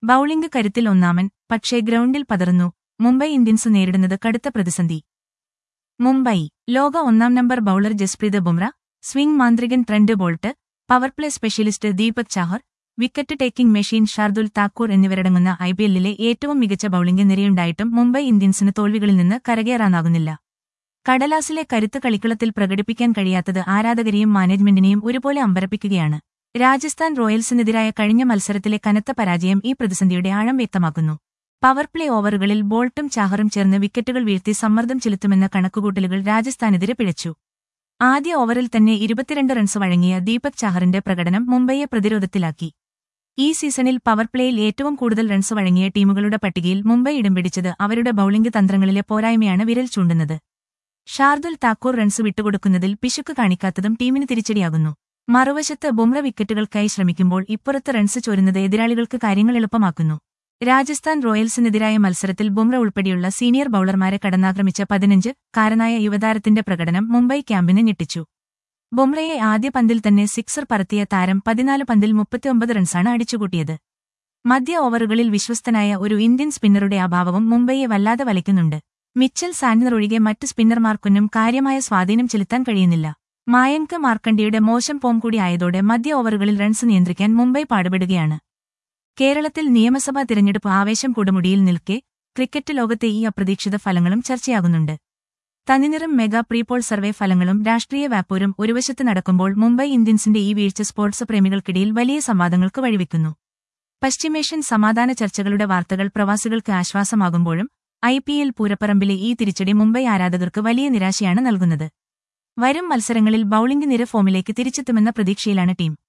bowling കരുത്തിൽ ഒന്നാമൻ പക്ഷേ ഗ്രൗണ്ടിൽ പതറുന്നു മുംബൈ ഇന്ത്യൻസ് നേരിടുന്നത് കടുത്ത പ്രതിസന്ധി മുംബൈ ലോക ഒന്നാം number bowler Jasprit Bumrah swing മാന്ത്രികൻ Trent Boult powerplay specialist Deepak Chahar wicket taking machine Shardul Thakur എന്നിവരടങ്ങുന്ന ഐപിഎല്ലിലെ ഏറ്റവും മികച്ച ബൌളിംഗ് നിരയുണ്ടായിട്ടും മുംബൈ ഇന്ത്യൻസിന് തോൽവികളിൽ നിന്ന് കരകയറാനാകുന്നില്ല കടലാസിലെ കരുത്ത് കളിക്കളത്തിൽ പ്രകടിപ്പിക്കാൻ കഴിയാത്തത് ആരാധകരെയും മാനേജ്മെന്റിനെയും ഒരുപോലെ അമ്പരപ്പിക്കുകയാണ് രാജസ്ഥാൻ റോയൽസിനെതിരായ കഴിഞ്ഞ മത്സരത്തിലെ കനത്ത പരാജയം ഈ പ്രതിസന്ധിയുടെ ആഴം വ്യക്തമാക്കുന്നു പവർ പ്ലേ ഓവറുകളിൽ ബോൾട്ടും ചാഹറും ചേർന്ന് വിക്കറ്റുകൾ വീഴ്ത്തി സമ്മർദ്ദം ചെലുത്തുമെന്ന കണക്കുകൂട്ടലുകൾ രാജസ്ഥാനെതിരെ പിഴച്ചു ആദ്യ ഓവറിൽ തന്നെ ഇരുപത്തിരണ്ട് റൺസ് വഴങ്ങിയ ദീപക് ചാഹറിന്റെ പ്രകടനം മുംബൈയെ പ്രതിരോധത്തിലാക്കി ഈ സീസണിൽ പവർ പ്ലേയിൽ ഏറ്റവും കൂടുതൽ റൺസ് വഴങ്ങിയ ടീമുകളുടെ പട്ടികയിൽ മുംബൈ ഇടം പിടിച്ചത് അവരുടെ ബൌളിംഗ് തന്ത്രങ്ങളിലെ പോരായ്മയാണ് വിരൽ ചൂണ്ടുന്നത് ഷാർദുൽ താക്കൂർ റൺസ് വിട്ടുകൊടുക്കുന്നതിൽ പിശുക്ക് കാണിക്കാത്തതും ടീമിന് തിരിച്ചടിയാകുന്നു മറുവശത്ത് ബുംറ വിക്കറ്റുകൾക്കായി ശ്രമിക്കുമ്പോൾ ഇപ്പുറത്ത് റൺസ് ചോരുന്നത് എതിരാളികൾക്ക് കാര്യങ്ങൾ എളുപ്പമാക്കുന്നു രാജസ്ഥാൻ റോയൽസിനെതിരായ മത്സരത്തിൽ ബുംറ ഉൾപ്പെടെയുള്ള സീനിയർ ബൌളർമാരെ കടന്നാക്രമിച്ച പതിനഞ്ച് കാരനായ യുവതാരത്തിന്റെ പ്രകടനം മുംബൈ ക്യാമ്പിനെ ഞെട്ടിച്ചു ബുംറയെ ആദ്യ പന്തിൽ തന്നെ സിക്സർ പറത്തിയ താരം പതിനാല് പന്തിൽ മുപ്പത്തിയൊമ്പത് റൺസാണ് അടിച്ചുകൂട്ടിയത് മധ്യ ഓവറുകളിൽ വിശ്വസ്തനായ ഒരു ഇന്ത്യൻ സ്പിന്നറുടെ അഭാവവും മുംബൈയെ വല്ലാതെ വലയ്ക്കുന്നുണ്ട് മിച്ചൽ സാൻഡർ ഒഴികെ മറ്റ് സ്പിന്നർമാർക്കൊന്നും കാര്യമായ സ്വാധീനം ചെലുത്താൻ കഴിയുന്നില്ല മായങ്ക് മാർക്കണ്ടിയുടെ മോശം ഫോം കൂടി ആയതോടെ മധ്യ ഓവറുകളിൽ റൺസ് നിയന്ത്രിക്കാൻ മുംബൈ പാടുപെടുകയാണ് കേരളത്തിൽ നിയമസഭാ തിരഞ്ഞെടുപ്പ് ആവേശം കൊടുമുടിയിൽ നിൽക്കെ ക്രിക്കറ്റ് ലോകത്തെ ഈ അപ്രതീക്ഷിത ഫലങ്ങളും ചർച്ചയാകുന്നുണ്ട് തനിനിറം മെഗാ പ്രീപോൾ സർവേ ഫലങ്ങളും രാഷ്ട്രീയ വ്യാപൂരും ഒരുവശത്ത് നടക്കുമ്പോൾ മുംബൈ ഇന്ത്യൻസിന്റെ ഈ വീഴ്ച സ്പോർട്സ് പ്രേമികൾക്കിടയിൽ വലിയ സംവാദങ്ങൾക്ക് വഴിവെക്കുന്നു പശ്ചിമേഷ്യൻ സമാധാന ചർച്ചകളുടെ വാർത്തകൾ പ്രവാസികൾക്ക് ആശ്വാസമാകുമ്പോഴും ഐ പി എൽ പൂരപ്പറമ്പിലെ ഈ തിരിച്ചടി മുംബൈ ആരാധകർക്ക് വലിയ നിരാശയാണ് നൽകുന്നത് വരും മത്സരങ്ങളിൽ ബൌളിംഗ് നിര ഫോമിലേക്ക് തിരിച്ചെത്തുമെന്ന പ്രതീക്ഷയിലാണ് ടീം